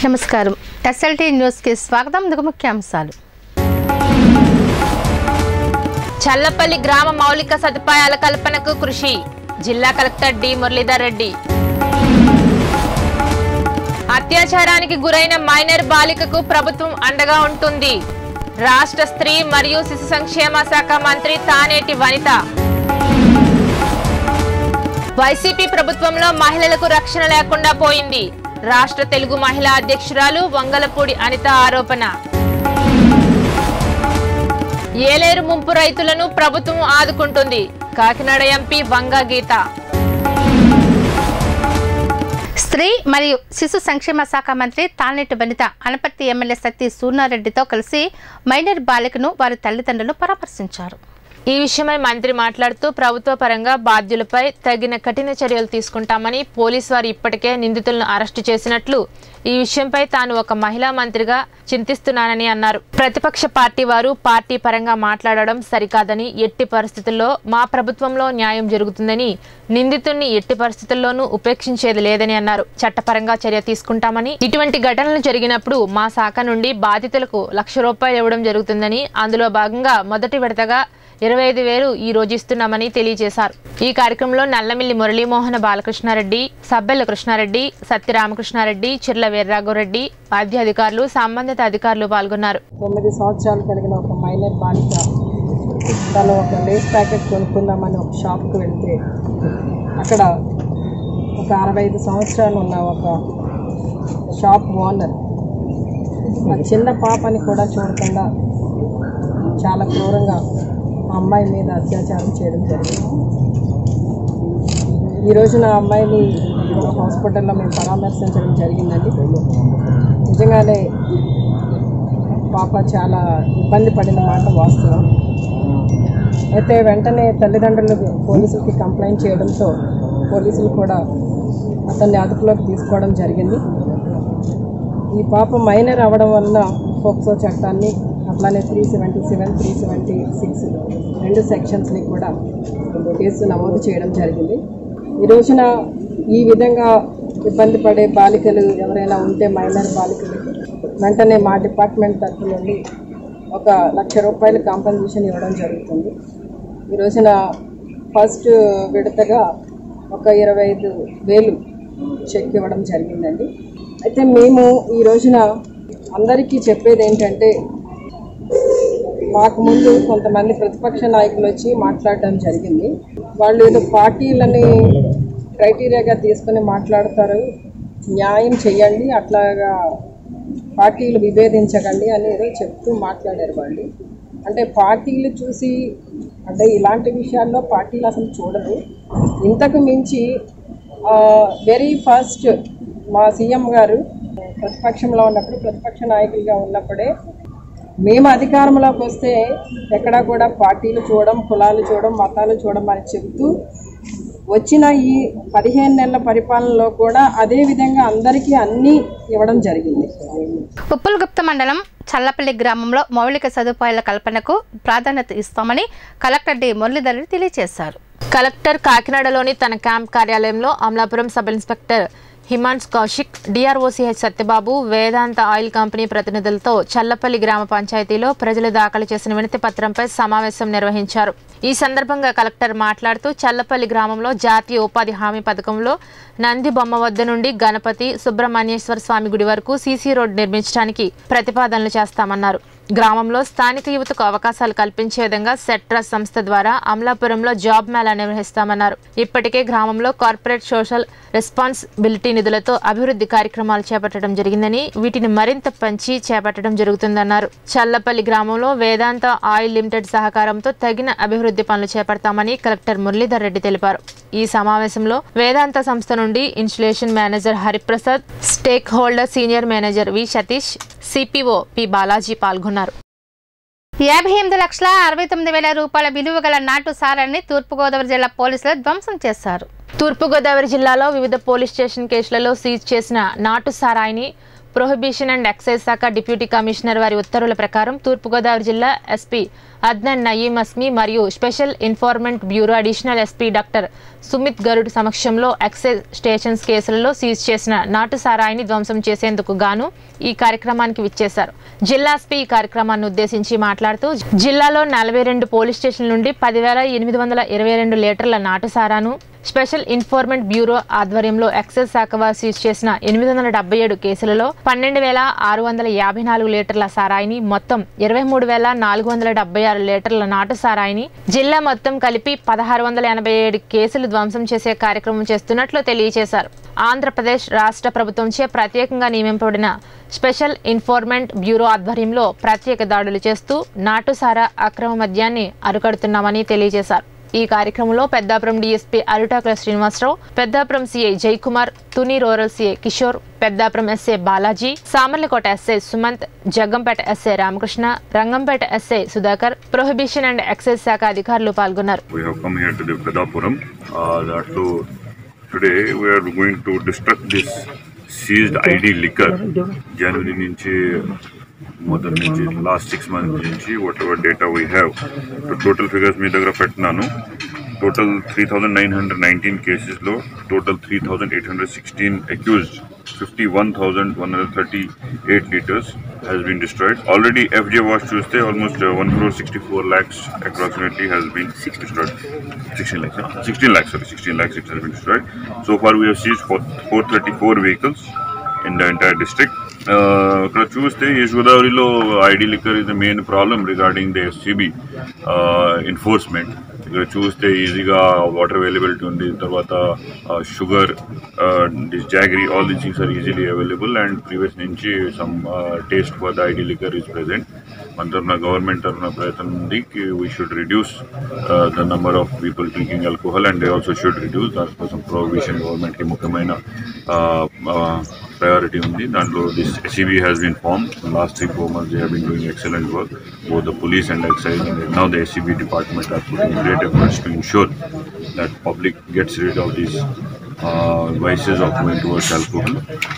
నమస్కారం ఎస్ఎల్టీ న్యూస్కి స్వాగతం ముందుకు ముఖ్యాంశాలు చల్లపల్లి గ్రామ మౌలిక సదుపాయాల కల్పనకు కృషి జిల్లా కలెక్టర్ డి మురళీధర్ రెడ్డి అత్యాచారానికి గురైన మైనర్ బాలికకు ప్రభుత్వం అండగా ఉంటుంది రాష్ట్ర స్త్రీ మరియు శిశు సంక్షేమ శాఖ మంత్రి తానేటి వనిత వైసీపీ ప్రభుత్వంలో మహిళలకు రక్షణ లేకుండా పోయింది రాష్ట్ర తెలుగు మహిళా అధ్యక్షురాలు వంగలపూడి అనిత ఆరోపణ ఏలేరు ముంపు రైతులను ప్రభుత్వం ఆదుకుంటుంది కాకినాడ ఎంపీ వంగ గీత స్త్రీ మరియు శిశు సంక్షేమ శాఖ మంత్రి తానేటి వనిత అనపర్తి ఎమ్మెల్యే సత్తి సూర్ణారెడ్డితో కలిసి మైనర్ బాలికను వారి తల్లిదండ్రులు పరామర్శించారు ఈ విషయమై మంత్రి మాట్లాడుతూ ప్రభుత్వ పరంగా బాధ్యులపై తగిన కఠిన చర్యలు తీసుకుంటామని పోలీసు వారు ఇప్పటికే నిందితులను అరెస్టు చేసినట్లు ఈ విషయంపై తాను ఒక మహిళా మంత్రిగా చింతిస్తున్నానని అన్నారు ప్రతిపక్ష పార్టీ వారు పార్టీ పరంగా మాట్లాడడం సరికాదని ఎట్టి పరిస్థితుల్లో మా ప్రభుత్వంలో న్యాయం జరుగుతుందని నిందితుడిని ఎట్టి పరిస్థితుల్లోనూ ఉపేక్షించేది లేదని అన్నారు చట్టపరంగా చర్య తీసుకుంటామని ఇటువంటి ఘటనలు జరిగినప్పుడు మా శాఖ నుండి బాధితులకు లక్ష రూపాయలు ఇవ్వడం జరుగుతుందని అందులో భాగంగా మొదటి విడతగా ఇరవై ఐదు వేలు ఈ రోజు ఇస్తున్నామని తెలియజేశారు ఈ కార్యక్రమంలో నల్లమిల్లి మురళీమోహన బాలకృష్ణారెడ్డి సబ్బెల్ల కృష్ణారెడ్డి సత్యరామకృష్ణారెడ్డి చిర్ల వీర్రాఘవరెడ్డి వైద్య అధికారులు సంబంధిత అధికారులు పాల్గొన్నారు తొమ్మిది సంవత్సరాలు కలిగిన ఒక మైనర్ బాలిక తను ఒక లేస్ ప్యాకెట్ కొనుక్కుందామని ఒక షాప్కి వెళ్తే అక్కడ ఒక అరవై ఐదు సంవత్సరాలు ఉన్న ఒక షాప్ ఓనర్ ఆ చిన్న పాపని కూడా చూడకుండా చాలా క్రూరంగా ఆ అమ్మాయి మీద అత్యాచారం చేయడం జరిగింది ఈ రోజున ఆ అమ్మాయిని హాస్పిటల్లో మేము పరామర్శించడం జరిగిందండి నిజంగానే పాప చాలా ఇబ్బంది పడిన మాట వాస్తవం అయితే వెంటనే తల్లిదండ్రులు పోలీసులకి కంప్లైంట్ చేయడంతో పోలీసులు కూడా అతన్ని అదుపులోకి తీసుకోవడం జరిగింది ఈ పాప మైనర్ అవ్వడం వలన పోక్సో చట్టాన్ని అట్లానే three seventy seven three seventy six రెండు సెక్షన్స్ని కూడా కేసు నమోదు చేయడం జరిగింది ఈ రోజున ఈ విధంగా ఇబ్బంది పడే బాలికలు ఎవరైనా ఉంటే మైనర్ బాలికలకి వెంటనే మా డిపార్ట్మెంట్ తరఫు నుండి ఒక లక్ష రూపాయల కాంపన్సేషన్ ఇవ్వడం జరుగుతుంది ఈ రోజున ఫస్ట్ విడతగా ఒక ఇరవై ఐదు వేలు చెక్ ఇవ్వడం జరిగిందండి అయితే మేము ఈ రోజున అందరికీ చెప్పేది ఏంటంటే మాకు ముందు కొంతమంది ప్రతిపక్ష నాయకులు వచ్చి మాట్లాడడం జరిగింది వాళ్ళు ఏదో పార్టీలని క్రైటీరియాగా తీసుకొని మాట్లాడతారు న్యాయం చేయండి అట్లాగా పార్టీలు విభేదించకండి అని ఏదో చెప్తూ మాట్లాడారు వాళ్ళు అంటే పార్టీలు చూసి అంటే ఇలాంటి విషయాల్లో పార్టీలు అసలు చూడరు ఇంతకు మించి వెరీ ఫస్ట్ మా సీఎం గారు ప్రతిపక్షంలో ఉన్నప్పుడు ప్రతిపక్ష నాయకులుగా ఉన్నప్పుడే మేము అధికారంలోకి వస్తే ఎక్కడా కూడా పార్టీలు చూడడం కులాలు చూడడం మతాలు చూడడం అని చెబుతూ వచ్చిన ఈ పదిహేను నెలల పరిపాలనలో కూడా అదే విధంగా అందరికీ అన్నీ ఇవ్వడం జరిగింది ఉప్పులగుప్త మండలం చల్లపల్లి గ్రామంలో మౌలిక సదుపాయాల కల్పనకు ప్రాధాన్యత ఇస్తామని కలెక్టర్ డి మురళీధర్ రెడ్డి తెలియజేశారు కలెక్టర్ కాకినాడలోని తన క్యాంప్ కార్యాలయంలో Amalapuram sub inspector Himanshu Kaushik DRO CH Satyababu Vedanta oil company ప్రతినిధులతో చల్లపల్లి గ్రామ పంచాయతీలో ప్రజలు దాఖలు చేసిన వినతి పత్రంపై సమావేశం నిర్వహించారు ఈ సందర్భంగా కలెక్టర్ మాట్లాడుతూ చల్లపల్లి గ్రామంలో జాతీయ ఉపాధి హామీ పథకంలో నంది బొమ్మ వద్ద నుండి గణపతి సుబ్రహ్మణ్యేశ్వర స్వామి గుడి వరకు సీసీ రోడ్డు నిర్మించడానికి ప్రతిపాదనలు చేస్తామన్నారు గ్రామంలో స్థానిక యువతకు అవకాశాలు కల్పించే విధంగా సెట్రా సంస్థ ద్వారా అమలాపురంలో జాబ్ మేళా నిర్వహిస్తామన్నారు ఇప్పటికే గ్రామంలో కార్పొరేట్ సోషల్ రెస్పాన్సిబిలిటీ నిధులతో అభివృద్ధి కార్యక్రమాలు చేపట్టడం జరిగిందని వీటిని మరింత పెంచి చేపట్టడం జరుగుతుందన్నారు చల్లపల్లి గ్రామంలో వేదాంత ఆయిల్ లిమిటెడ్ సహకారంతో తగిన అభివృద్ధి పనులు చేపడతామని కలెక్టర్ మురళీధర్ రెడ్డి తెలిపారు ఈ సమావేశంలో వేదాంత సంస్థ నుండి installation manager Hariprasad stakeholder senior manager V Satish CPO P Balaji పాల్గొన్నారు యాభై ఎనిమిది లక్షల అరవై తొమ్మిది వేల రూపాయల విలువ గల నాటు సారాన్ని తూర్పుగోదావరి జిల్లా పోలీసులు ధ్వంసం చేశారు తూర్పుగోదావరి జిల్లాలో వివిధ పోలీస్ స్టేషన్ కేసులలో సీజ్ చేసిన నాటు సారాయిని ప్రొహిబిషన్ అండ్ ఎక్సైజ్ శాఖ డిప్యూటీ కమిషనర్ వారి ఉత్తర్వుల ప్రకారం తూర్పుగోదావరి జిల్లా ఎస్పీ అద్నాన్ నయీం అస్మి మరియు special enforcement bureau additional SP doctor Sumit Garud సమక్షంలో ఎక్సైజ్ స్టేషన్స్ కేసులలో సీజ్ చేసిన నాటు సారాయిని ధ్వంసం చేసేందుకు గాను ఈ కార్యక్రమానికి విచ్చేశారు జిల్లా ఎస్పీ ఈ కార్యక్రమాన్ని ఉద్దేశించి మాట్లాడుతూ జిల్లాలో నలభై రెండు పోలీస్ స్టేషన్ల నుండి పదివేల ఎనిమిది వందల ఇరవై రెండు లీటర్ల నాటు సారాను స్పెషల్ ఇన్ఫార్మెంట్ బ్యూరో ఆధ్వర్యంలో ఎక్సైజ్ శాఖ వారు సీజ్ చేసిన ఎనిమిది వందల డెబ్బై ఏడు కేసులలో పన్నెండు వేల ఆరు వందల యాభై నాలుగు లీటర్ల సారాయిని మొత్తం ఇరవై మూడు వేల నాలుగు వందల డెబ్బై ఆరు లీటర్ల నాటు సారాయిని జిల్లా మొత్తం కలిపి పదహారు వందల ఎనభై ఏడు కేసులు ధ్వంసం చేసే కార్యక్రమం చేస్తున్నట్లు తెలియజేశారు ఆంధ్రప్రదేశ్ రాష్ట్ర ప్రభుత్వంచే ప్రత్యేకంగా నియమింపబడిన స్పెషల్ ఇన్ఫార్మెంట్ బ్యూరో ఆధ్వర్యంలో ప్రత్యేక దాడులు చేస్తూ నాటుసారా అక్రమ మద్యాన్ని అరికడుతున్నామని తెలియజేశారు ఈ కార్యక్రమంలో Peddapuram DSP Arutakula Srinivasarao Peddapuram CI Jayakumar Tuni rural CI Kishore Peddapuram SA Balaji Samarlakota SI Sumanth Jaggampeta SI Ramakrishna Rangampeta SI Sudhakar prohibition and excise శాఖ అధికారులు పాల్గొన్నారు We have come here to the Pedapuram. Uh, that to, today we are going to destruct this seized ID liquor. January నుంచి మొదటి నుంచి last six months నుంచి whatever data we have total figures మీ దగ్గర పెట్టినాను total three thousand nine hundred nineteen కేసెస్లో total three thousand eight hundred sixteen accused fifty one thousand one hundred thirty eight litres has been destroyed. Already FJ was Tuesday, almost uh, 1 crore 64 lakhs approximately has been destroyed. 16 lakhs, huh? 16 lakhs, sorry, 16 lakhs it has been destroyed. So far we have seized for 434 vehicles in the entire district. Uh, ఇక్కడ చూస్తే east గోదావరిలో ID liquor is the main problem regarding the SEB enforcement ఇక్కడ చూస్తే ఈజీగా water availability ఉంది తర్వాత sugar this jaggery all this things are easily available and previous నుంచి some taste for the ID liquor is present మన తరఫున government తరఫున ప్రయత్నం ఉంది కి we should reduce the number of people drinking alcohol and they also should reduce దానికోసం provision గవర్నమెంట్కి ముఖ్యమైన ప్రయారిటీ ఉంది దాంట్లో this SCB has been form last three four months they have been doing excellent work both the police and excise and now the SCB department are putting great efforts to ensure that public gets rid of these uh, vices of going towards alcohol.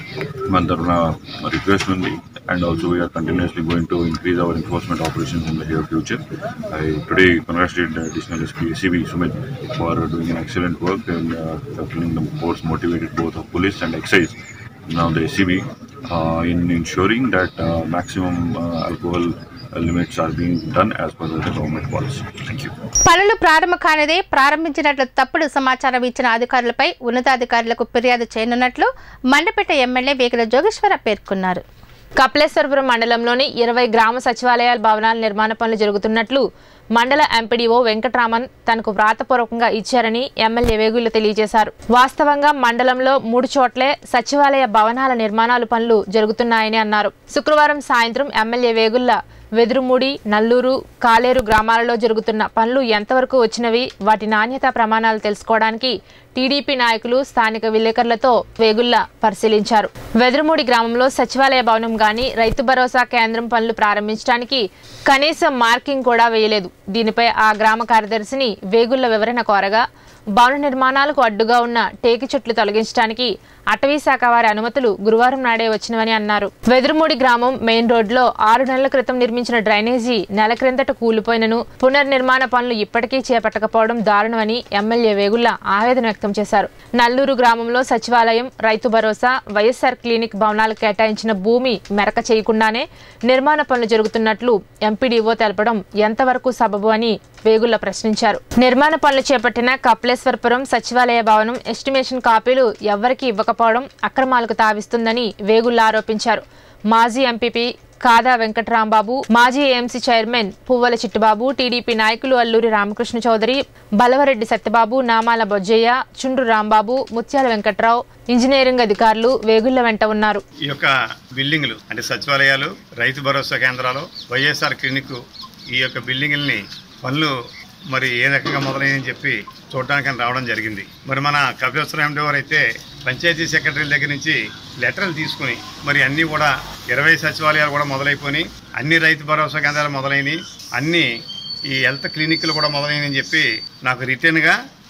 మన తరఫున request ఉంది and also we're continuously going to increase our enforcement operations in the near future I today congratulate additional SP SEB Sumit for doing an excellent work and feeling the force motivated both of police and excise now the SCB uh, in ensuring that uh, maximum uh, alcohol limits are being done as per the government policy. Thank you. పనులు ప్రారంభ కానిదే ప్రారంభించినట్లు తప్పుడు సమాచారం ఇచ్చిన అధికారులపై ఉన్నతాధికారులకు ఫిర్యాదు చేయనున్నట్లు Mandapeta MLA వేగుల Jogeshwara పేర్కొన్నారు కపిలేశ్వరపురం మండలంలోని ఇరవై గ్రామ సచివాలయాల భవనాల నిర్మాణ పనులు జరుగుతున్నట్లు మండల ఎంపీడీఓ వెంకటరామన్ తనకు వ్రాతపూర్వకంగా ఇచ్చారని ఎమ్మెల్యే వేగులు తెలియజేశారు వాస్తవంగా మండలంలో మూడు చోట్లే సచివాలయ భవనాల నిర్మాణాలు పనులు జరుగుతున్నాయని అన్నారు శుక్రవారం సాయంత్రం ఎమ్మెల్యే వేగుల్ల వెదురుమూడి నల్లూరు కాలేరు గ్రామాలలో జరుగుతున్న పనులు ఎంతవరకు వచ్చినవి వాటి నాణ్యత ప్రమాణాలు తెలుసుకోవడానికి టీడీపీ నాయకులు స్థానిక విలేకరులతో వేగుల్లా పరిశీలించారు వెదురుమూడి గ్రామంలో సచివాలయ భవనం గాని రైతు భరోసా కేంద్రం పనులు ప్రారంభించడానికి కనీసం మార్కింగ్ కూడా వేయలేదు దీనిపై ఆ గ్రామ కార్యదర్శిని వేగుళ్ల వివరణ కోరగా భవన నిర్మాణాలకు అడ్డుగా ఉన్న టేకి చెట్లు తొలగించడానికి అటవీ శాఖ వారి అనుమతులు గురువారం నాడే వచ్చినవని అన్నారు వెదురుమూడి గ్రామం మెయిన్ రోడ్లో ఆరు నెలల క్రితం నిర్మించిన డ్రైనేజీ నెల క్రిందట కూలిపోయినను పునర్నిర్మాణ పనులు ఇప్పటికీ చేపట్టకపోవడం దారుణమని ఎమ్మెల్యే వేగుల్లా ఆవేదన వ్యక్తం చేశారు నల్లూరు గ్రామంలో సచివాలయం రైతు భరోసా వైఎస్ఆర్ క్లినిక్ భవనాలు కేటాయించిన భూమి మెరక చేయకుండానే నిర్మాణ పనులు జరుగుతున్నట్లు ఎంపీడీఓ తెలపడం ఎంతవరకు సబబు అని వేగుల్లా ప్రశ్నించారు నిర్మాణ పనులు చేపట్టిన కపిలేశ్వరపురం సచివాలయ భవనం ఎస్టిమేషన్ కాపీలు ఎవ్వరికీ ఇవ్వకపోవడం అక్రమాలకు తావిస్తుందని వేగుల్లా ఆరోపించారు మాజీ ఎంపీపీ కాదా వెంకట్రాంబాబు మాజీ AMC chairman Puvvala Chittibabu TDP నాయకులు అల్లూరి రామకృష్ణ చౌదరి బలవరెడ్డి సత్యబాబు నామాల బొజ్జయ్య చుండ్రు రాంబాబు ముత్యాల వెంకట్రావు ఇంజనీరింగ్ అధికారులు వేగుళ్ల వెంట ఉన్నారు ఈ యొక్క బిల్డింగ్లు అంటే సచివాలయాలు రైతు భరోసా కేంద్రాలు వైఎస్ఆర్ క్లినిక్ ఈ యొక్క బిల్డింగుల్ని పనులు మరి ఏ రకంగా మొదలైందని చెప్పి చూడడానికి రావడం జరిగింది మరి మన కపిలేశ్వర ఎండి గారు అయితే పంచాయతీ సెక్రటరీల దగ్గర నుంచి లెటర్లు తీసుకుని మరి అన్నీ కూడా ఇరవై సచివాలయాలు కూడా మొదలైపోయి అన్ని రైతు భరోసా కేంద్రాలు మొదలైనవి అన్ని ఈ హెల్త్ క్లినిక్లు కూడా మొదలైనని చెప్పి నాకు రిటర్న్గా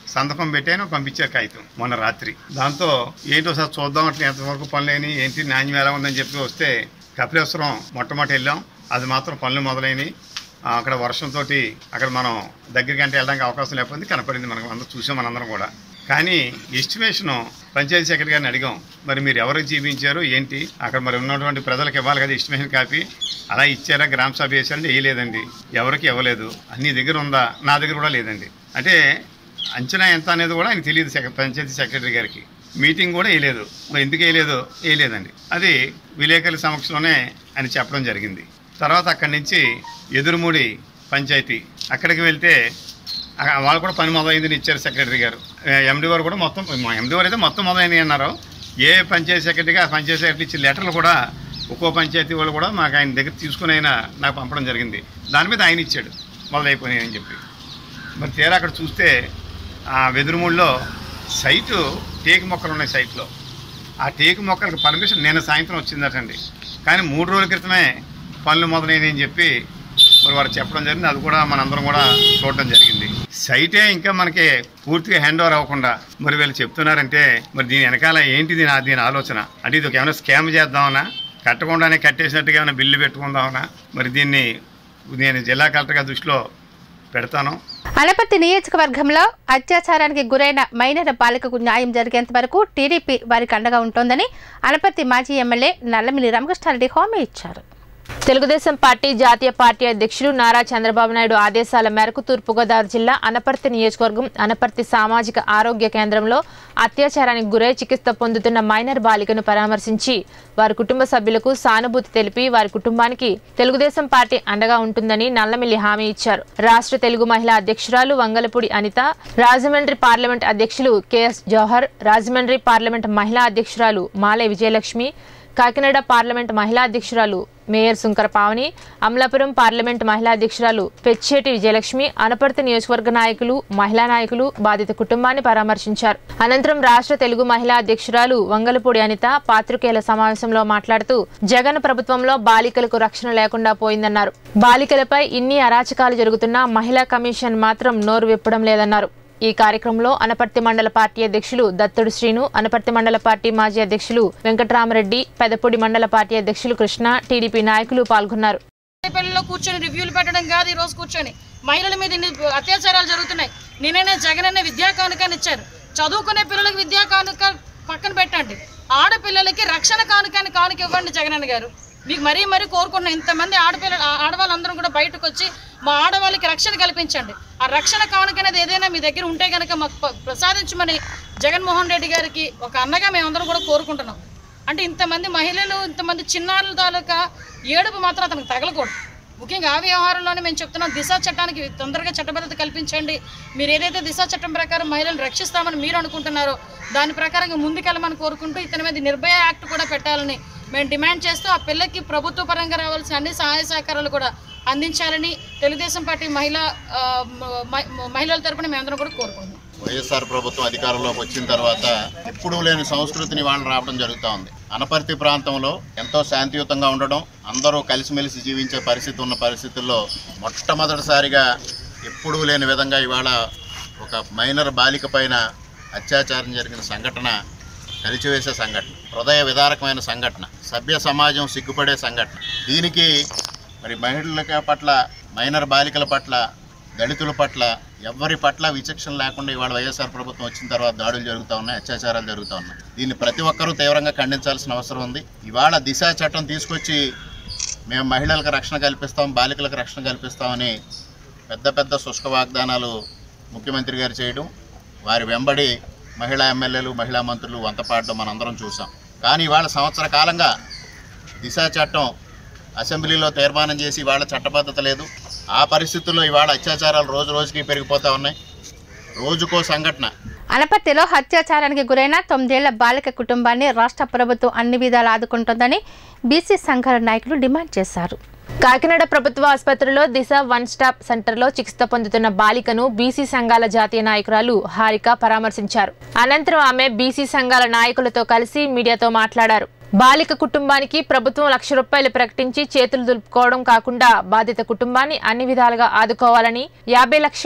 సంతకం పెట్టాను పంపించారు కాగితం మొన్న రాత్రి దాంతో ఏంటో సార్ చూద్దాం అట్లా ఎంతవరకు పనులేని ఏంటి నాణ్యం ఎలా ఉందని చెప్పి వస్తే కపిలేశ్వరం మొట్టమొదటి వెళ్ళాం అది మాత్రం పనులు మొదలైనవి ఆ, అక్కడ వర్షంతో అక్కడ మనం దగ్గరికి అంటే వెళ్ళడానికి అవకాశం లేకపోతే కనపడింది మనకు అందరూ చూసాం మనందరం కూడా కానీ ఎస్టిమేషన్ పంచాయతీ సెక్రటరీ గారిని అడిగాం మరి మీరు ఎవరికి చూపించారు ఏంటి అక్కడ మరి ఉన్నటువంటి ప్రజలకు ఇవ్వాలి కదా ఎస్టిమేషన్ కాపీ అలా ఇచ్చారా గ్రామ సభ వేసారంటే వేయలేదండి ఎవరికి ఇవ్వలేదు అన్ని దగ్గర ఉందా నా దగ్గర కూడా లేదండి అంటే అంచనా ఎంత అనేది కూడా ఆయన తెలియదు సెక్ర పంచాయతీ సెక్రటరీ గారికి మీటింగ్ కూడా వేయలేదు మరి ఎందుకు వేయలేదు వేయలేదండి అది విలేకరుల సమక్షంలోనే ఆయన చెప్పడం జరిగింది తర్వాత అక్కడి నుంచి ఎదురుమూడి పంచాయతీ అక్కడికి వెళ్తే ఆ- వాళ్ళు కూడా పని మొదలైందని ఇచ్చారు సెక్రటరీ గారు ఎండి వారు కూడా మొత్తం మా ఎండి వారు అయితే మొత్తం మొదలైంది అన్నారు ఏ పంచాయతీ సెక్రటరీగా ఆ పంచాయతీ సెక్రటరీ ఇచ్చిన లెటర్లు కూడా ఒక్కో పంచాయతీ వాళ్ళు కూడా మాకు ఆయన దగ్గర తీసుకుని ఆయన నాకు పంపడం జరిగింది దాని మీద ఆయన ఇచ్చాడు మొదలైపోయినాయని చెప్పి మరి తీరా అక్కడ చూస్తే ఆ వెదురుమూడిలో సైటు టేకు మొక్కలు ఉన్నాయి సైట్లో ఆ టేకు మొక్కలకు పర్మిషన్ నేను సాయంత్రం వచ్చిందటండి కానీ మూడు రోజుల క్రితమే పనులు మొదలైనవి అని చెప్పి మరి వారు చెప్పడం జరిగింది అది కూడా మనందరం కూడా చూడడం జరిగింది సైటే ఇంకా మనకి పూర్తిగా హ్యాండ్ ఓవర్ అవ్వకుండా మరి వీళ్ళు చెప్తున్నారంటే మరి దీని వెనకాల ఏంటి దీని దీని ఆలోచన అంటే ఇది ఒక ఏమైనా స్కామ్ చేద్దామనా కట్టకుండానే కట్టేసినట్టుగా ఏమైనా బిల్లు పెట్టుకుందామనా మరి దీన్ని నేను జిల్లా కలెక్టర్గా దృష్టిలో పెడతాను అనపర్తి నియోజకవర్గంలో అత్యాచారానికి గురైన మైనర్ బాలికకు న్యాయం జరిగేంత వరకు టీడీపీ వారికి అండగా ఉంటోందని అనపర్తి మాజీ ఎమ్మెల్యే నల్లమిల్లి రామకృష్ణారెడ్డి హామీ ఇచ్చారు తెలుగుదేశం పార్టీ జాతీయ పార్టీ అధ్యక్షులు నారా చంద్రబాబు నాయుడు ఆదేశాల మేరకు తూర్పుగోదావరి జిల్లా అనపర్తి నియోజకవర్గం అనపర్తి సామాజిక ఆరోగ్య కేంద్రంలో అత్యాచారానికి గురై చికిత్స పొందుతున్న మైనర్ బాలికను పరామర్శించి వారి కుటుంబ సభ్యులకు సానుభూతి తెలిపి వారి కుటుంబానికి తెలుగుదేశం పార్టీ అండగా ఉంటుందని నల్లమిల్లి హామీ ఇచ్చారు రాష్ట్ర తెలుగు మహిళా అధ్యక్షురాలు వంగలపూడి అనిత రాజమండ్రి పార్లమెంట్ అధ్యక్షులు కెఎస్ జవహర్ రాజమండ్రి పార్లమెంట్ మహిళా అధ్యక్షురాలు మాలే విజయలక్ష్మి కాకినాడ పార్లమెంట్ మహిళా అధ్యక్షురాలు మేయర్ శుంకర పావని అమలాపురం పార్లమెంట్ మహిళా అధ్యక్షురాలు పెచ్చేటి విజయలక్ష్మి అనపర్తి నియోజకవర్గ నాయకులు మహిళా నాయకులు బాధిత కుటుంబాన్ని పరామర్శించారు అనంతరం రాష్ట్ర తెలుగు మహిళా అధ్యక్షురాలు వంగలపూడి అనిత పాత్రికేయుల సమావేశంలో మాట్లాడుతూ జగన్ ప్రభుత్వంలో బాలికలకు రక్షణ లేకుండా పోయిందన్నారు బాలికలపై ఇన్ని అరాచకాలు జరుగుతున్నా మహిళా కమిషన్ మాత్రం నోరు విప్పడం లేదన్నారు ఈ కార్యక్రమంలో అనపర్తి మండల పార్టీ అధ్యక్షులు దత్తుడు శ్రీను అనపర్తి మండల పార్టీ మాజీ అధ్యక్షులు వెంకట్రామరెడ్డి పెదపూడి మండల పార్టీ అధ్యక్షులు కృష్ణ టీడీపీ నాయకులు పాల్గొన్నారు పెళ్లిలో కూర్చొని రివ్యూలు పెట్టడం కాదు ఈ రోజు కూర్చొని మహిళల మీద ఇన్ని అత్యాచారాలు జరుగుతున్నాయి నేనైనా జగన్ అనే విద్యా కానుకని ఇచ్చారు చదువుకునే పిల్లలకి విద్యా కానుక పక్కన పెట్టండి ఆడపిల్లలకి రక్షణ కానుకని కానుక ఇవ్వండి జగనన్న గారు మీకు మరీ మరీ కోరుకున్న ఇంతమంది ఆడపిల్ల ఆ- ఆడవాళ్ళందరూ కూడా బయటకు వచ్చి మా ఆడవాళ్ళకి రక్షణ కల్పించండి ఆ రక్షణ కానుక అనేది ఏదైనా మీ దగ్గర ఉంటే కనుక మాకు ప- ప్రసాదించమని జగన్మోహన్ రెడ్డి గారికి ఒక అన్నగా మేమందరం కూడా కోరుకుంటున్నాం అంటే ఇంతమంది మహిళలు ఇంతమంది చిన్నారుల తాలూకా ఏడుపు మాత్రం అతనికి తగలకూడదు ముఖ్యంగా ఆ వ్యవహారంలోనే మేము చెప్తున్నాం దిశ చట్టానికి తొందరగా చట్టబద్ధత కల్పించండి మీరు ఏదైతే దిశ చట్టం ప్రకారం మహిళలను రక్షిస్తామని మీరు అనుకుంటున్నారో దాని ప్రకారంగా ముందుకెళ్ళమని కోరుకుంటూ ఇతని మీద నిర్భయ యాక్ట్ కూడా పెట్టాలని మేము డిమాండ్ చేస్తూ ఆ పిల్లకి ప్రభుత్వ పరంగా రావాల్సిన అన్ని సహాయ సహకారాలు కూడా అందించాలని తెలుగుదేశం పార్టీ మహిళా ఆ, మ- మ- మహిళల తరపున మేమందరం కూడా కోరుకుంటున్నాం వైఎస్ఆర్ ప్రభుత్వం అధికారంలోకి వచ్చిన తర్వాత ఎప్పుడూ లేని సంస్కృతిని వాళ్ళు రావడం జరుగుతూ ఉంది అనపర్తి ప్రాంతంలో ఎంతో శాంతియుతంగా ఉండడం అందరూ కలిసిమెలిసి జీవించే పరిస్థితి ఉన్న పరిస్థితుల్లో మొట్టమొదటిసారిగా ఎప్పుడూ లేని విధంగా ఇవాళ ఒక మైనర్ బాలిక పైన అత్యాచారం జరిగిన సంఘటన కలిచివేసే సంఘటన హృదయ విదారకమైన సంఘటన సభ్య సమాజం సిగ్గుపడే సంఘటన దీనికి మరి మహిళల పట్ల మైనర్ బాలికల పట్ల దళితుల పట్ల ఎవరి పట్ల విచక్షణ లేకుండా ఇవాళ వైఎస్ఆర్ ప్రభుత్వం వచ్చిన తర్వాత దాడులు జరుగుతూ ఉన్నాయి అత్యాచారాలు జరుగుతూ ఉన్నాయి దీన్ని ప్రతి ఒక్కరూ తీవ్రంగా ఖండించాల్సిన అవసరం ఉంది ఇవాళ దిశ చట్టం తీసుకొచ్చి మేము మహిళలకు రక్షణ కల్పిస్తాం బాలికలకు రక్షణ కల్పిస్తామని పెద్ద పెద్ద శుష్క వాగ్దానాలు ముఖ్యమంత్రి గారు చేయడం వారి వెంబడి మహిళా ఎమ్మెల్యేలు మహిళా మంత్రులు వంతపాడడం మనందరం చూసాం కానీ ఇవాళ సంవత్సర కాలంగా దిశ చట్టం అసెంబ్లీలో తీర్మానం చేసి ఇవాళ చట్టబద్ధత లేదు ఆ పరిస్థితుల్లో ఇవాళ అత్యాచారాలు రోజు రోజుకి పెరిగిపోతూ ఉన్నాయి రోజుకో సంఘటన అనపర్తిలో అత్యాచారానికి గురైన తొమ్మిదేళ్ల బాలిక కుటుంబాన్ని రాష్ట్ర ప్రభుత్వం అన్ని విధాలు ఆదుకుంటోందని బీసీ సంఘాల నాయకులు డిమాండ్ చేశారు కాకినాడ ప్రభుత్వ ఆసుపత్రిలో దిశ వన్ స్టాప్ సెంటర్లో చికిత్స పొందుతున్న బాలికను బీసీ సంఘాల జాతీయ నాయకురాలు హారిక పరామర్శించారు అనంతరం ఆమె బీసీ సంఘాల నాయకులతో కలిసి మీడియాతో మాట్లాడారు బాలిక కుటుంబానికి ప్రభుత్వం లక్ష రూపాయలు ప్రకటించి చేతులు దులుపుకోవడం కాకుండా బాధిత కుటుంబాన్ని అన్ని విధాలుగా ఆదుకోవాలని యాభై లక్షల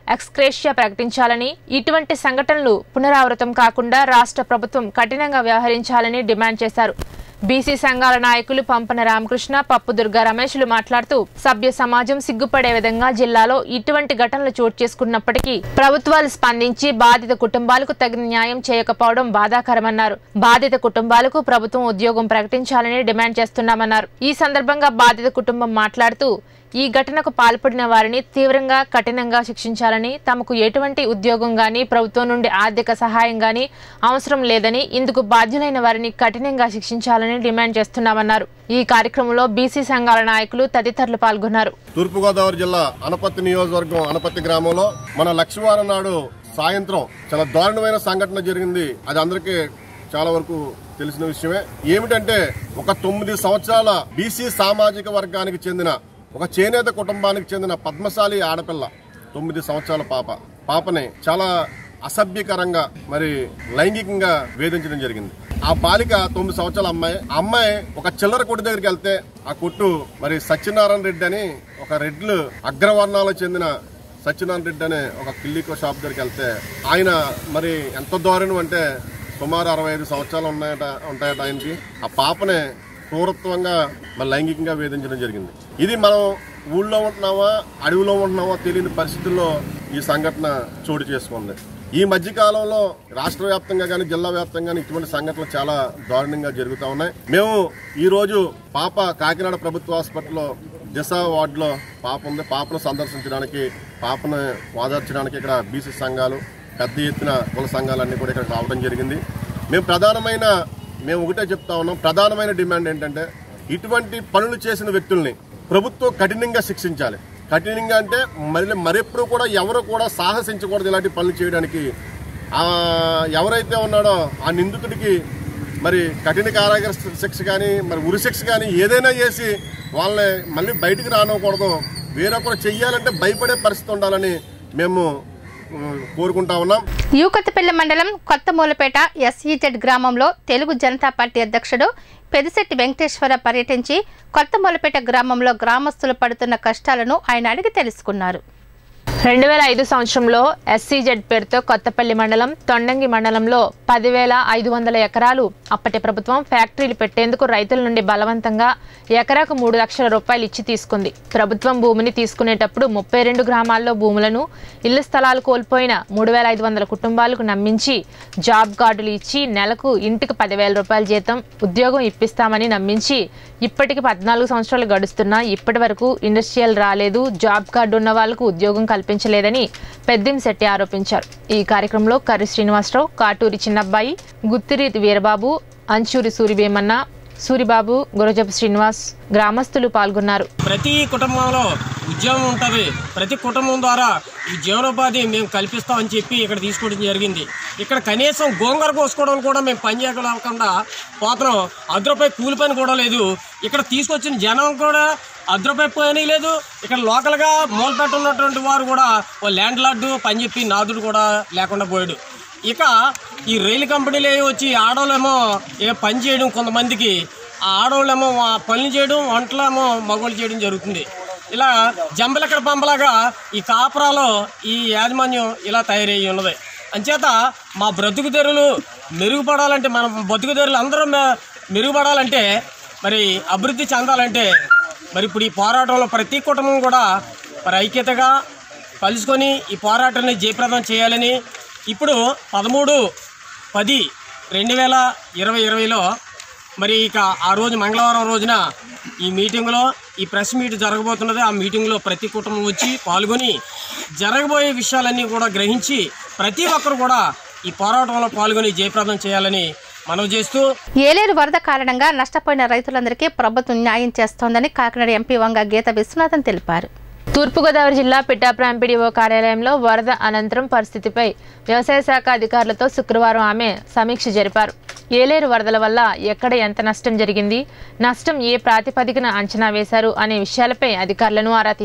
ఎక్స్క్రేషియా ప్రకటించాలని ఇటువంటి సంఘటనలు పునరావృతం కాకుండా రాష్ట్ర ప్రభుత్వం కఠినంగా వ్యవహరించాలని డిమాండ్ చేశారు బీసీ సంఘాల నాయకులు పంపన రామకృష్ణ పప్పు దుర్గా రమేష్లు మాట్లాడుతూ సభ్య సమాజం సిగ్గుపడే విధంగా జిల్లాలో ఇటువంటి ఘటనలు చోటు చేసుకున్నప్పటికీ ప్రభుత్వాలు స్పందించి బాధిత కుటుంబాలకు తగిన న్యాయం చేయకపోవడం బాధాకరమన్నారు బాధిత కుటుంబాలకు ప్రభుత్వం ఉద్యోగం ప్రకటించాలని డిమాండ్ చేస్తున్నామన్నారు ఈ సందర్భంగా బాధిత కుటుంబం మాట్లాడుతూ ఈ ఘటనకు పాల్పడిన వారిని తీవ్రంగా కఠినంగా శిక్షించాలని తమకు ఎటువంటి ఉద్యోగం గాని ప్రభుత్వం నుండి ఆర్థిక సహాయం గాని అవసరం లేదని ఇందుకు బాధ్యులైన వారిని కఠినంగా శిక్షించాలని డిమాండ్ చేస్తున్నామన్నారు ఈ కార్యక్రమంలో బీసీ సంఘాల నాయకులు తదితరులు పాల్గొన్నారు తూర్పుగోదావరి జిల్లా అనపత్తి నియోజకవర్గం అనపత్తి గ్రామంలో మన లక్ష్మీవారం నాడు సాయంత్రం చాలా దారుణమైన సంఘటన జరిగింది అది అందరికీ చాలా వరకు తెలిసిన విషయమే ఏమిటంటే ఒక తొమ్మిది సంవత్సరాల బీసీ సామాజిక వర్గానికి చెందిన ఒక చేనేత కుటుంబానికి చెందిన పద్మశాలి ఆడపిల్ల తొమ్మిది సంవత్సరాల పాప పాపని చాలా అసభ్యకరంగా మరి లైంగికంగా వేధించడం జరిగింది ఆ బాలిక తొమ్మిది సంవత్సరాల అమ్మాయి ఆ అమ్మాయి ఒక చిల్లర కొట్టు దగ్గరికి వెళ్తే ఆ కొట్టు మరి సత్యనారాయణ రెడ్డి అని ఒక రెడ్లు అగ్రవర్ణాలకు చెందిన సత్యనారాయణ రెడ్డి అనే ఒక కిల్లికో షాప్ దగ్గరికి వెళ్తే ఆయన మరి ఎంత దారుణం అంటే సుమారు అరవై ఐదు సంవత్సరాలు ఉన్నాయట ఉంటాయట ఆయనకి ఆ పాపనే క్రూరత్వంగా మరి లైంగికంగా వేధించడం జరిగింది ఇది మనం ఊళ్ళో ఉంటున్నామా అడవిలో ఉంటున్నామా తెలియని పరిస్థితుల్లో ఈ సంఘటన చోటు చేసుకుంది ఈ మధ్య కాలంలో రాష్ట్ర వ్యాప్తంగా కానీ జిల్లా వ్యాప్తంగా కానీ ఇటువంటి సంఘటనలు చాలా దారుణంగా జరుగుతూ ఉన్నాయి మేము ఈ రోజు పాప కాకినాడ ప్రభుత్వ హాస్పిటల్లో దిశ వార్డులో పాప ఉంది పాపను సందర్శించడానికి పాపను ఓదార్చడానికి ఇక్కడ బీసీ సంఘాలు పెద్ద ఎత్తున కుల సంఘాలన్నీ కూడా ఇక్కడ రావడం జరిగింది మేము ప్రధానమైన మేము ఒకటే చెప్తా ఉన్నాం ప్రధానమైన డిమాండ్ ఏంటంటే ఇటువంటి పనులు చేసిన వ్యక్తుల్ని ప్రభుత్వం కఠినంగా శిక్షించాలి కఠినంగా అంటే మళ్ళీ మరెప్పుడు కూడా ఎవరు కూడా సాహసించకూడదు ఇలాంటి పనులు చేయడానికి ఆ ఎవరైతే ఉన్నాడో ఆ నిందితుడికి మరి కఠిన కారాగార శిక్ష కానీ మరి ఉరి శిక్ష కానీ ఏదైనా చేసి వాళ్ళని మళ్ళీ బయటికి రానివ్వకూడదు వేరొకరు చెయ్యాలంటే భయపడే పరిస్థితి ఉండాలని మేము ఉమ్, కోరుకుంటా ఉన్నాం యూకత్పల్లి మండలం కొత్త మూలపేట ఎస్ఈజెడ్ గ్రామంలో తెలుగు జనతా పార్టీ అధ్యక్షుడు పెదిశెట్టి వెంకటేశ్వర పర్యటించి కొత్త మూలపేట గ్రామంలో గ్రామస్తులు పడుతున్న కష్టాలను ఆయన అడిగి తెలుసుకున్నారు రెండు వేల ఐదు సంవత్సరంలో ఎస్సీజెడ్ పేరుతో కొత్తపల్లి మండలం తొండంగి మండలంలో పదివేల ఐదు వందల ఎకరాలు అప్పటి ప్రభుత్వం ఫ్యాక్టరీలు పెట్టేందుకు రైతుల నుండి బలవంతంగా ఎకరాకు మూడు లక్షల రూపాయలు ఇచ్చి తీసుకుంది ప్రభుత్వం భూమిని తీసుకునేటప్పుడు ముప్పై రెండు గ్రామాల్లో భూములను ఇళ్ల స్థలాలు కోల్పోయిన మూడు వేల ఐదు వందల కుటుంబాలకు నమ్మించి జాబ్ కార్డులు ఇచ్చి నెలకు ఇంటికి పదివేల రూపాయల జీతం ఉద్యోగం ఇప్పిస్తామని నమ్మించి ఇప్పటికి పద్నాలుగు సంవత్సరాలు గడుస్తున్నా ఇప్పటి వరకు ఇండస్ట్రియల్ రాలేదు జాబ్ కార్డు ఉన్న వాళ్లకు ఉద్యోగం కల్పించలేదని పెద్దిం శెట్టి ఆరోపించారు ఈ కార్యక్రమంలో కర్రి శ్రీనివాసరావు కాటూరి చిన్నబ్బాయి గుత్తిరి వీరబాబు అంచూరి సూరిభీమన్న సూరిబాబు గురజపు శ్రీనివాస్ గ్రామస్తులు పాల్గొన్నారు ప్రతి కుటుంబంలో ఉద్యోగం ఉంటుంది ప్రతి కుటుంబం ద్వారా ఈ జీవనోపాధి మేము కల్పిస్తామని చెప్పి ఇక్కడ తీసుకోవడం జరిగింది ఇక్కడ కనీసం గోంగూర కోసుకోవడం కూడా మేము పని చేయకుండా పోతున్నాం అర్ధ రూపాయి కూలి పని కూడా లేదు ఇక్కడ తీసుకొచ్చిన జనం కూడా అర్ధ రూపాయి పని లేదు ఇక్కడ లోకల్గా మూలపేట ఉన్నటువంటి వారు కూడా ఓ ల్యాండ్ లార్డు పని చెప్పి నాదుడు కూడా లేకుండా పోయాడు ఇక ఈ రైలు కంపెనీలు ఏవి వచ్చి ఆడవాళ్ళేమో ఏ పని చేయడం కొంతమందికి ఆ ఆడవాళ్ళేమో ఆ పనులు చేయడం వంటలేమో మగవాళ్ళు చేయడం జరుగుతుంది ఇలా జంబలక్కడ పంపలాగా ఈ కాపురాలో ఈ యాజమాన్యం ఇలా తయారయ్యి ఉన్నది అంచేత మా బ్రతుకు తెరువులు మెరుగుపడాలంటే మన బతుకు తెరువులు అందరూ మె- మెరుగుపడాలంటే మరి అభివృద్ధి చెందాలంటే మరి ఇప్పుడు ఈ పోరాటంలో ప్రతి కుటుంబం కూడా మరి ఐక్యతగా కలుసుకొని ఈ పోరాటాన్ని జయప్రదం చేయాలని ఇప్పుడు పదమూడు పది రెండు వేల ఇరవై ఇరవైలో మరి ఇక ఆ రోజు మంగళవారం రోజున ఈ మీటింగ్లో ఈ ప్రెస్ మీట్ జరగబోతున్నది ఆ మీటింగ్లో ప్రతి కుటుంబం వచ్చి పాల్గొని జరగబోయే విషయాలన్నీ కూడా గ్రహించి ప్రతి ఒక్కరు కూడా ఈ పోరాటంలో పాల్గొని జయప్రదం చేయాలని మనవి చేస్తూ ఏలేరు వరద కారణంగా నష్టపోయిన రైతులందరికీ ప్రభుత్వం న్యాయం చేస్తోందని కాకినాడ ఎంపీ వంగ గీత విశ్వనాథన్ తెలిపారు తూర్పుగోదావరి జిల్లా పిఠాపురం ఎంపీడీఓ కార్యాలయంలో వరద అనంతరం పరిస్థితిపై వ్యవసాయ శాఖ అధికారులతో శుక్రవారం ఆమె సమీక్ష జరిపారు ఏలేరు వరదల వల్ల ఎక్కడ ఎంత నష్టం జరిగింది నష్టం ఏ ప్రాతిపదికన అంచనా వేశారు అనే విషయాలపై అధికారులను ఆరా తీశారు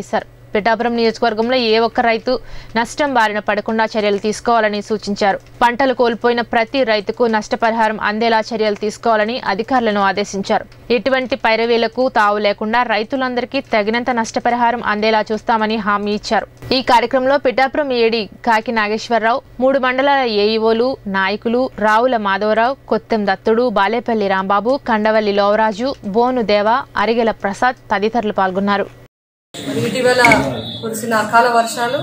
పిఠాపురం నియోజకవర్గంలో ఏ ఒక్క రైతు నష్టం బారిన పడకుండా చర్యలు తీసుకోవాలని సూచించారు పంటలు కోల్పోయిన ప్రతి రైతుకు నష్టపరిహారం అందేలా చర్యలు తీసుకోవాలని అధికారులను ఆదేశించారు ఎటువంటి పైరవీలకు తావు లేకుండా రైతులందరికీ తగినంత నష్టపరిహారం అందేలా చూస్తామని హామీ ఇచ్చారు ఈ కార్యక్రమంలో పిఠాపురం ఏడి కాకి నాగేశ్వరరావు మూడు మండలాల ఏఈఓలు నాయకులు రావుల మాధవరావు కొత్తెం దత్తుడు బాలేపల్లి రాంబాబు కండవల్లి లోవరాజు బోను దేవ అరిగెల ప్రసాద్ తదితరులు పాల్గొన్నారు మరి ఇటీవల కురిసిన అకాల వర్షాలు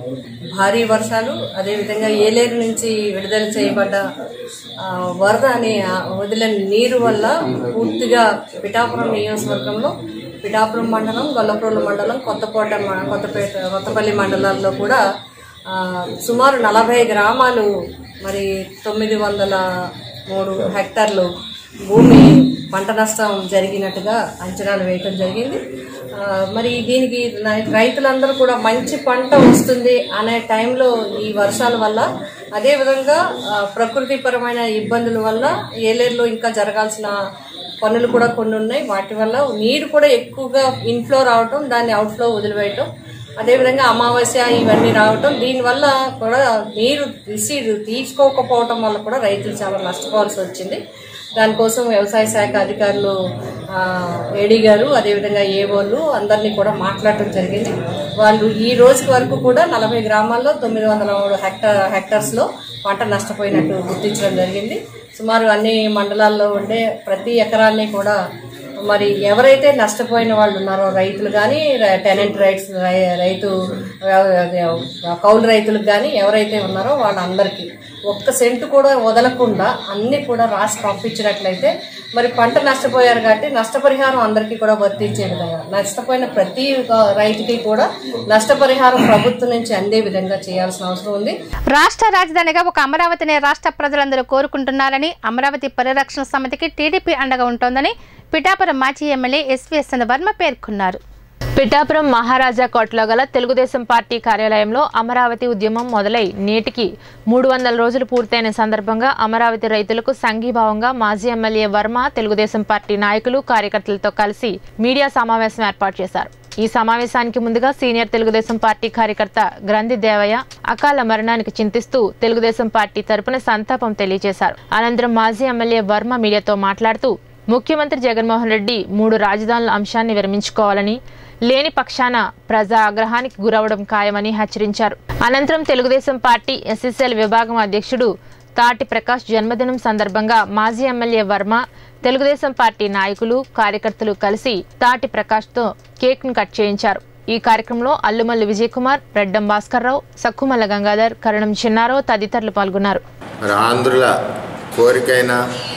భారీ వర్షాలు అదేవిధంగా ఏలేరు నుంచి విడుదల చేయబడ్డ ఆ, వరద అనే ఆ వదిలిన నీరు వల్ల పూర్తిగా పిఠాపురం నియోజకవర్గంలో పిఠాపురం మండలం గొల్లప్రోలు మండలం కొత్తకోట మ- కొత్తపేట కొత్తపల్లి మండలాల్లో కూడా ఆ, సుమారు నలభై గ్రామాలు మరి తొమ్మిది వందల మూడు హెక్టార్లు భూమి పంట నష్టం జరిగినట్టుగా అంచనాలు వేయటం జరిగింది ఆ, మరి దీనికి రై- రైతులందరూ కూడా మంచి పంట వస్తుంది అనే టైంలో ఈ వర్షాల వల్ల అదేవిధంగా ఆ, ప్రకృతిపరమైన ఇబ్బందుల వల్ల ఏలేరులో ఇంకా జరగాల్సిన పనులు కూడా కొన్ని ఉన్నాయి వాటి వల్ల నీరు కూడా ఎక్కువగా ఇన్ఫ్లో రావటం దాన్ని అవుట్ఫ్లో వదిలివేయటం అదేవిధంగా అమావాస్య ఇవన్నీ రావటం దీనివల్ల కూడా నీరు రిసీవ్ తీసుకోకపోవటం వల్ల కూడా రైతులు చాలా నష్టపోవాల్సి వచ్చింది దానికోసం వ్యవసాయ శాఖ అధికారులు ఆ, ఏడీ గారు అదేవిధంగా ఏవోలు అందరినీ కూడా మాట్లాడటం జరిగింది వాళ్ళు ఈ రోజు వరకు కూడా నలభై గ్రామాల్లో తొమ్మిది వందల మూడు హెక్టార్ హెక్టార్స్లో పంట నష్టపోయినట్టు గుర్తించడం జరిగింది సుమారు అన్ని మండలాల్లో ఉండే ప్రతి ఎకరాన్ని కూడా మరి ఎవరైతే నష్టపోయిన వాళ్ళు ఉన్నారో రైతులు కానీ టెనెంట్ రైట్స్ రై- రైతు అదే, కౌలు రైతులకు కానీ ఎవరైతే ఉన్నారో వాళ్ళందరికీ ఒక్క సెంటు కూడా వదలకుండా అన్ని కూడా రాసి పంపించినట్లయితే మరి పంట నష్టపోయారు కాబట్టి నష్టపరిహారం అందరికీ కూడా వర్తించే విధంగా నష్టపోయిన ప్రతి ఒక రైతుకి కూడా నష్టపరిహారం ప్రభుత్వం నుంచి అందే విధంగా చేయాల్సిన అవసరం ఉంది రాష్ట్ర రాజధానిగా ఒక అమరావతిని రాష్ట్ర ప్రజలందరూ కోరుకుంటున్నారని అమరావతి పరిరక్షణ సమితికి టీడీపీ అండగా ఉంటోందని పిఠాపురం మాజీ ఎమ్మెల్యే ఎస్వీఎస్ఎన్ వర్మ పేర్కొన్నారు పిఠాపురం మహారాజా కోటలో గల తెలుగుదేశం పార్టీ కార్యాలయంలో అమరావతి ఉద్యమం మొదలై నేటికి మూడు వందల రోజులు పూర్తయిన సందర్భంగా అమరావతి రైతులకు సంఘీభావంగా మాజీ ఎమ్మెల్యే వర్మ తెలుగుదేశం పార్టీ నాయకులు కార్యకర్తలతో కలిసి మీడియా సమావేశం ఏర్పాటు చేశారు ఈ సమావేశానికి ముందుగా సీనియర్ తెలుగుదేశం పార్టీ కార్యకర్త గ్రంథి దేవయ్య అకాల మరణానికి చింతిస్తూ తెలుగుదేశం పార్టీ తరపున సంతాపం తెలియజేశారు అనంతరం మాజీ ఎమ్మెల్యే వర్మ మీడియాతో మాట్లాడుతూ ముఖ్యమంత్రి జగన్మోహన్ రెడ్డి మూడు రాజధానుల అంశాన్ని విరమించుకోవాలని లేని పక్షాన ప్రజా ఆగ్రహానికి గురవడం ఖాయమని హెచ్చరించారు అనంతరం తెలుగుదేశం పార్టీ ఎస్ఎస్ఎల్ విభాగం అధ్యక్షుడు తాటి ప్రకాష్ జన్మదినం సందర్భంగా మాజీ ఎమ్మెల్యే వర్మ తెలుగుదేశం పార్టీ నాయకులు కార్యకర్తలు కలిసి తాటి ప్రకాష్తో కేక్ను కట్ చేయించారు ఈ కార్యక్రమంలో అల్లుమల్లి విజయ్ కుమార్ రెడ్డం భాస్కర్రావు సక్కుమల్ల గంగాధర్ కరణం చిన్నారావు తదితరులు పాల్గొన్నారు మరి ఆంధ్రుల కోరికైన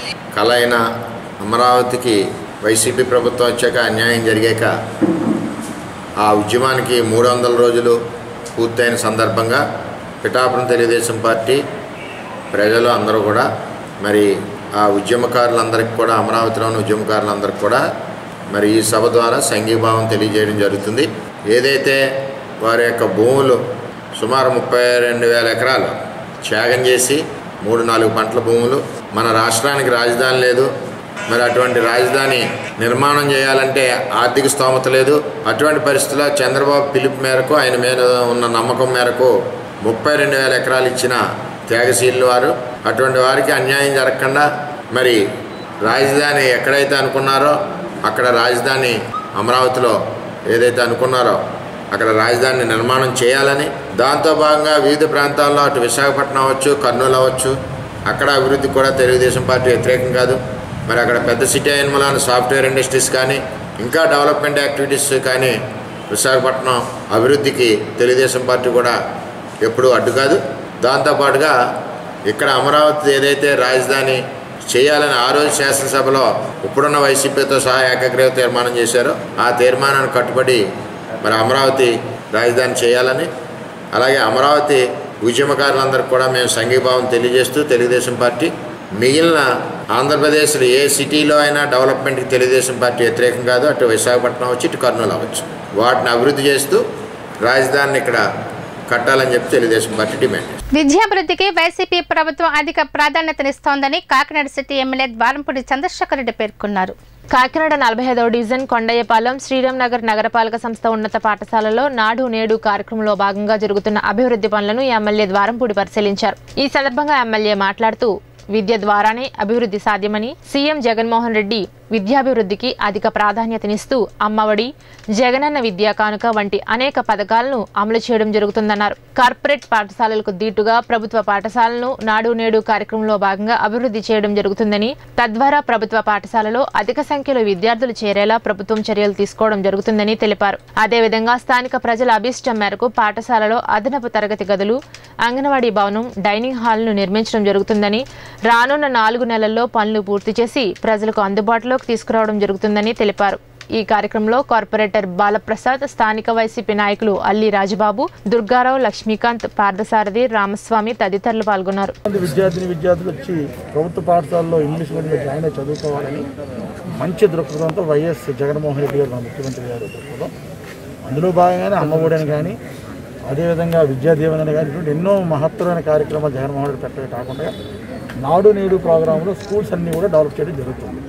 కళ అయిన అమరావతికి వైసీపీ ప్రభుత్వం వచ్చాక అన్యాయం జరిగాక ఆ ఉద్యమానికి మూడు వందల రోజులు పూర్తయిన సందర్భంగా పిఠాపురం తెలుగుదేశం పార్టీ ప్రజలు అందరూ కూడా మరి ఆ ఉద్యమకారులందరికీ కూడా అమరావతిలోని ఉద్యమకారులందరికీ కూడా మరి ఈ సభ ద్వారా సంఘీభావం తెలియజేయడం జరుగుతుంది ఏదైతే వారి యొక్క భూములు సుమారు ముప్పై రెండు వేల ఎకరాలు త్యాగం చేసి మూడు నాలుగు పంటల భూములు మన రాష్ట్రానికి రాజధాని లేదు మరి అటువంటి రాజధాని నిర్మాణం చేయాలంటే ఆర్థిక స్తోమత లేదు అటువంటి పరిస్థితుల్లో చంద్రబాబు పిలుపు మేరకు ఆయన మీద ఉన్న నమ్మకం మేరకు ముప్పై రెండు వేల ఎకరాలు ఇచ్చిన త్యాగశీలు వారు అటువంటి వారికి అన్యాయం జరగకుండా మరి రాజధాని ఎక్కడైతే అనుకున్నారో అక్కడ రాజధాని అమరావతిలో ఏదైతే అనుకున్నారో అక్కడ రాజధాని నిర్మాణం చేయాలని దాంతో భాగంగా వివిధ ప్రాంతాల్లో అటు విశాఖపట్నం అవ్వచ్చు కర్నూలు అవ్వచ్చు అక్కడ అభివృద్ధి కూడా తెలుగుదేశం పార్టీ వ్యతిరేకం కాదు మరి అక్కడ పెద్ద సిటీ అయిన మూలాన సాఫ్ట్వేర్ ఇండస్ట్రీస్ కానీ ఇంకా డెవలప్మెంట్ యాక్టివిటీస్ కానీ విశాఖపట్నం అభివృద్ధికి తెలుగుదేశం పార్టీ కూడా ఎప్పుడూ అడ్డు కాదు దాంతోపాటుగా ఇక్కడ అమరావతి ఏదైతే రాజధాని చేయాలని ఆ రోజు శాసనసభలో ఇప్పుడున్న వైసీపీతో సహా ఏకగ్రీవ తీర్మానం చేశారో ఆ తీర్మానాన్ని కట్టుబడి మరి అమరావతి రాజధాని చేయాలని అలాగే అమరావతి ఉద్యమకారులందరికీ కూడా మేము సంఘీభావం తెలియజేస్తూ తెలుగుదేశం పార్టీ మిగిలిన ఆంధ్రప్రదేశ్లో ఏ సిటీలో అయినా డెవలప్మెంట్కి తెలుగుదేశం పార్టీ వ్యతిరేకం కాదు అటు విశాఖపట్నం వచ్చి ఇటు కర్నూలు అవ్వచ్చు వాటిని అభివృద్ధి చేస్తూ రాజధానిని ఇక్కడ కట్టాలని చెప్పి తెలుగుదేశం పార్టీ డిమాండ్ చేస్తుంది. విద్యాభివృద్ధికి వైసీపీ ప్రభుత్వం అధిక ప్రాధాన్యతనిస్తోందని కాకినాడ సిటీ ఎమ్మెల్యే ద్వారంపూడి చంద్రశేఖర్ రెడ్డి పేర్కొన్నారు కాకినాడ నలభై ఐదవ డివిజన్ కొండయ్యపాలెం శ్రీరామ్ నగర్ నగరపాలక సంస్థ ఉన్నత పాఠశాలలో నాడు నేడు కార్యక్రమంలో భాగంగా జరుగుతున్న అభివృద్ధి పనులను ఎమ్మెల్యే ద్వారంపూడి పరిశీలించారు ఈ సందర్భంగా ఎమ్మెల్యే మాట్లాడుతూ విద్య ద్వారానే అభివృద్ధి సాధ్యమని సీఎం జగన్మోహన్ రెడ్డి విద్యాభివృద్ధికి అధిక ప్రాధాన్యతనిస్తూ అమ్మఒడి జగనన్న విద్యా కానుక వంటి అనేక పథకాలను అమలు చేయడం జరుగుతుందన్నారు కార్పొరేట్ పాఠశాలలకు దీటుగా ప్రభుత్వ పాఠశాలను నాడు నేడు కార్యక్రమంలో భాగంగా అభివృద్ధి చేయడం జరుగుతుందని తద్వారా ప్రభుత్వ పాఠశాలలో అధిక సంఖ్యలో విద్యార్థులు చేరేలా ప్రభుత్వం చర్యలు తీసుకోవడం జరుగుతుందని తెలిపారు అదేవిధంగా స్థానిక ప్రజల అభీష్టం మేరకు పాఠశాలలో అదనపు తరగతి గదులు అంగన్వాడీ భవనం డైనింగ్ హాల్ను నిర్మించడం జరుగుతుందని రానున్న నాలుగు నెలల్లో పనులు పూర్తి చేసి ప్రజలకు అందుబాటులోకి తీసుకురావడం జరుగుతుందని తెలిపారు ఈ కార్యక్రమంలో కార్పొరేటర్ బాలప్రసాద్ స్థానిక వైసీపీ నాయకులు అల్లి రాజబాబు దుర్గారావు లక్ష్మీకాంత్ పార్థసారథి రామస్వామి తదితరులు పాల్గొన్నారు మంది విద్యార్థిని విద్యార్థులు వచ్చి ప్రభుత్వ పాఠశాలలో ఇంగ్లీష్ మీడియంలో జాయిన్ అయి చదువుకోవాలని మంచి దృక్పథంతో వైఎస్ జగన్మోహన్ రెడ్డి గారు మన ముఖ్యమంత్రి గారు దృక్పథం అందులో భాగంగానే అమ్మఒడి అని కానీ అదేవిధంగా విద్యా దీవెన అని కానీ ఇటువంటి ఎన్నో మహత్తరమైన కార్యక్రమాలు జగన్మోహన్ రెడ్డి పెట్టడమే కాకుండా నాడు నేడు ప్రోగ్రాంలో స్కూల్స్ అన్నీ కూడా డెవలప్ చేయడం జరుగుతుంది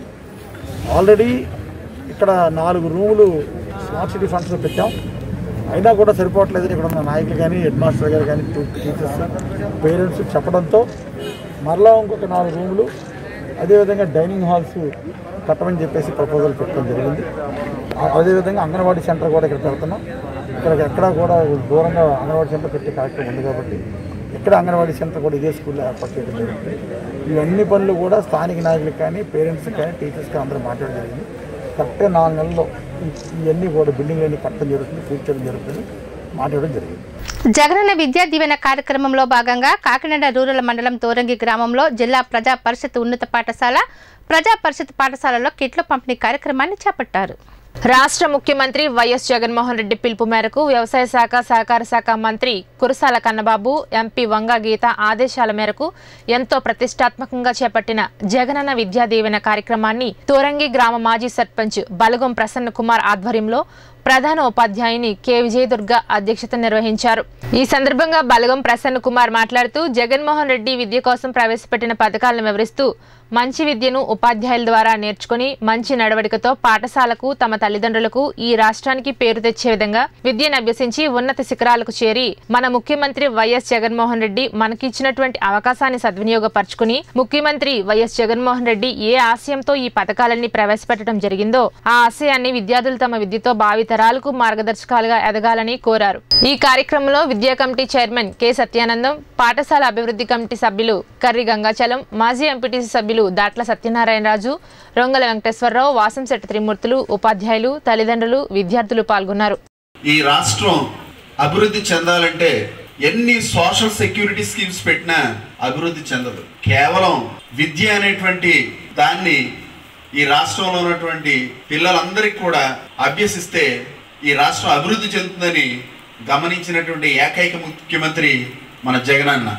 ఆల్రెడీ ఇక్కడ నాలుగు రూములు స్మార్ట్ సిటీ ఫండ్స్లో పెట్టాం అయినా కూడా సరిపోవట్లేదని ఇక్కడ ఉన్న నాయకులు కానీ హెడ్ మాస్టర్ గారు కానీ టీచర్స్ పేరెంట్స్ చెప్పడంతో మరలా ఇంకొక నాలుగు రూములు అదేవిధంగా డైనింగ్ హాల్స్ కట్టమని చెప్పేసి ప్రపోజల్ పెట్టడం జరిగింది ఆ- అదేవిధంగా అంగన్వాడీ సెంటర్ కూడా ఇక్కడ పెడుతున్నాం ఇక్కడ ఎక్కడ కూడా దూరంగా అంగన్వాడీ సెంటర్ పెట్టే కార్యక్రమం ఉంది కాబట్టి ఇక్కడ అంగన్వాడీ సెంటర్ కూడా ఇదే స్కూల్లో ఏర్పాటు చేయడం జరుగుతుంది ఇవన్నీ పనులు కూడా స్థానిక నాయకులకు కానీ పేరెంట్స్ కానీ టీచర్స్ కానీ అందరూ మాట్లాడడం జరిగింది కరెక్ట్గా నాలుగు నెలల్లో ఈ- ఇవన్నీ కూడా బిల్డింగ్ అన్ని కట్టడం జరుగుతుంది పూర్తి చేయడం జరుగుతుంది మాట్లాడడం జరిగింది జగనన్న విద్యా దీవెన కార్యక్రమంలో భాగంగా కాకినాడ రూరల్ మండలం తోరంగి గ్రామంలో జిల్లా ప్రజా పరిషత్ ఉన్నత పాఠశాల ప్రజా పరిషత్ పాఠశాలలో కిట్ల పంపిణీ కార్యక్రమాన్ని చేపట్టారు రాష్ట్ర ముఖ్యమంత్రి వైఎస్ జగన్మోహన్ రెడ్డి పిలుపు మేరకు వ్యవసాయ శాఖ సహకార శాఖ మంత్రి కురసాల కన్నబాబు ఎంపీ వంగ గీత ఆదేశాల మేరకు ఎంతో ప్రతిష్టాత్మకంగా చేపట్టిన జగనన్న విద్యా దీవెన కార్యక్రమాన్ని తోరంగి గ్రామ మాజీ సర్పంచ్ బలగం ప్రసన్న కుమార్ ఆధ్వర్యంలో ప్రధాన ఉపాధ్యాయుని కె విజయదుర్గ అధ్యక్షత నిర్వహించారు ఈ సందర్భంగా బలగం ప్రసన్న కుమార్ మాట్లాడుతూ జగన్మోహన్ రెడ్డి విద్య కోసం ప్రవేశపెట్టిన పథకాలను వివరిస్తూ మంచి విద్యను ఉపాధ్యాయుల ద్వారా నేర్చుకుని మంచి నడవడికతో పాఠశాలకు తమ తల్లిదండ్రులకు ఈ రాష్ట్రానికి పేరు తెచ్చే విధంగా విద్యను అభ్యసించి ఉన్నత శిఖరాలకు చేరి మన ముఖ్యమంత్రి వైఎస్ జగన్మోహన్ రెడ్డి మనకిచ్చినటువంటి అవకాశాన్ని సద్వినియోగపరుచుకుని ముఖ్యమంత్రి వైఎస్ జగన్మోహన్ రెడ్డి ఏ ఆశయంతో ఈ పథకాలన్నీ ప్రవేశపెట్టడం జరిగిందో ఆ ఆశయాన్ని విద్యార్థులు తమ విద్యతో భావితరాలకు మార్గదర్శకాలుగా ఎదగాలని కోరారు ఈ కార్యక్రమంలో విద్యా కమిటీ చైర్మన్ కె సత్యానందం పాఠశాల అభివృద్ధి కమిటీ సభ్యులు కర్రి గంగాచలం మాజీ ఎంపీటీసీ సభ్యులు దాట్ల సత్యనారాయణరాజు రొంగల వెంకటేశ్వరరావు వాసంశెట్టి త్రిమూర్తులు ఉపాధ్యాయులు తల్లిదండ్రులు విద్యార్థులు పాల్గొన్నారు ఈ రాష్ట్రం అభివృద్ధి చెందాలంటే ఎన్ని సోషల్ సెక్యూరిటీ స్కీమ్స్ పెట్టినా అభివృద్ధి చెందదు కేవలం విద్య అనేటువంటి దాన్ని ఈ రాష్ట్రంలో ఉన్నటువంటి పిల్లలందరికీ కూడా అభ్యసిస్తే ఈ రాష్ట్రం అభివృద్ధి చెందుతుందని గమనించినటువంటి ఏకైక ముఖ్యమంత్రి మన జగనన్న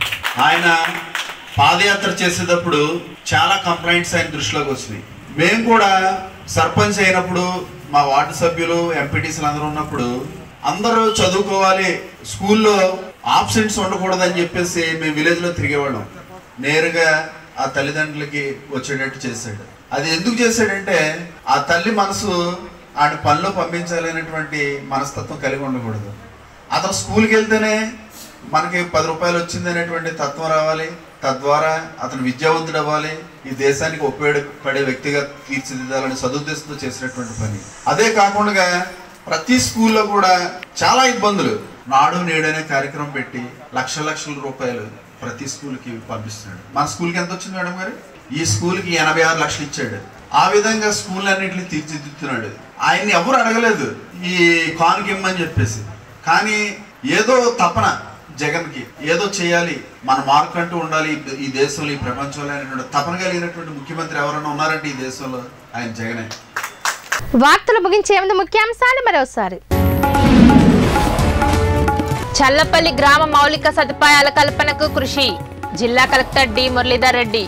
ఆయన పాదయాత్ర చేసేటప్పుడు చాలా కంప్లైంట్స్ ఆయన దృష్టిలోకి వచ్చినాయి మేము కూడా సర్పంచ్ అయినప్పుడు మా వార్డు సభ్యులు ఎంపీటీసీలు అందరూ ఉన్నప్పుడు అందరూ చదువుకోవాలి స్కూల్లో ఆబ్సెంట్స్ ఉండకూడదని చెప్పేసి మేము విలేజ్లో తిరిగేవాళ్ళం నేరుగా ఆ తల్లిదండ్రులకి వచ్చేటట్టు చేశాడు అది ఎందుకు చేశాడంటే ఆ తల్లి మనసు ఆయన పనిలో పంపించాలి అనేటువంటి మనస్తత్వం కలిగి ఉండకూడదు అతను స్కూల్కి వెళ్తేనే మనకి పది రూపాయలు వచ్చింది అనేటువంటి తత్వం రావాలి తద్వారా అతను విద్యావంతుడు అవ్వాలి ఈ దేశానికి ఉపయోగపడే వ్యక్తిగా తీర్చిదిద్దాలని సదుద్దేశంతో చేసినటువంటి పని అదే కాకుండా ప్రతి స్కూల్లో కూడా చాలా ఇబ్బందులు నాడు నేడు అనే కార్యక్రమం పెట్టి లక్ష లక్షల రూపాయలు ప్రతి స్కూల్కి పంపిస్తున్నాడు మన స్కూల్కి ఎంత వచ్చింది మేడం గారు ఈ స్కూల్కి ఎనభై ఆరు లక్షలు ఇచ్చాడు ఆ విధంగా స్కూల్ అన్నింటినీ తీర్చిదిద్దుతున్నాడు ఆయన్ని ఎవరు అడగలేదు ఈ కానుక ఇమ్మని చెప్పేసి కానీ ఏదో తపన జగన్కి ఏదో చేయాలి మన మార్క్ అంటూ ఉండాలి ఈ- ఈ దేశంలో ఈ ప్రపంచంలో అనేటువంటి తపన కలిగినటువంటి ముఖ్యమంత్రి ఎవరైనా ఉన్నారంటే ఈ దేశంలో ఆయన జగనే వార్తలు ముగించే ముందు ముఖ్యాంశాలు మరోసారి చల్లపల్లి గ్రామ మౌలిక సదుపాయాల కల్పనకు కృషి జిల్లా కలెక్టర్ డి మురళీధర్ రెడ్డి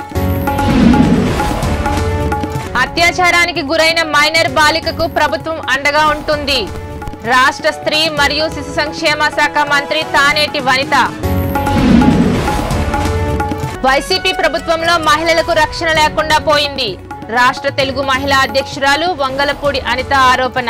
అత్యాచారానికి గురైన మైనర్ బాలికకు ప్రభుత్వం అండగా ఉంటుంది రాష్ట్ర స్త్రీ మరియు శిశు సంక్షేమ శాఖ మంత్రి తానేటి వనిత వైసీపీ ప్రభుత్వంలో మహిళలకు రక్షణ లేకుండా పోయింది రాష్ట్ర తెలుగు మహిళా అధ్యక్షురాలు వంగలపూడి అనిత ఆరోపణ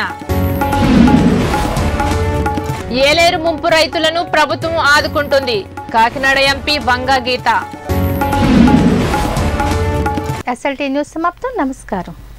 ఏలేరు ముంపు రైతులను ప్రభుత్వం ఆదుకుంటుంది Kakinada MP Vanga Geetha SLT news సమాప్తం నమస్కారం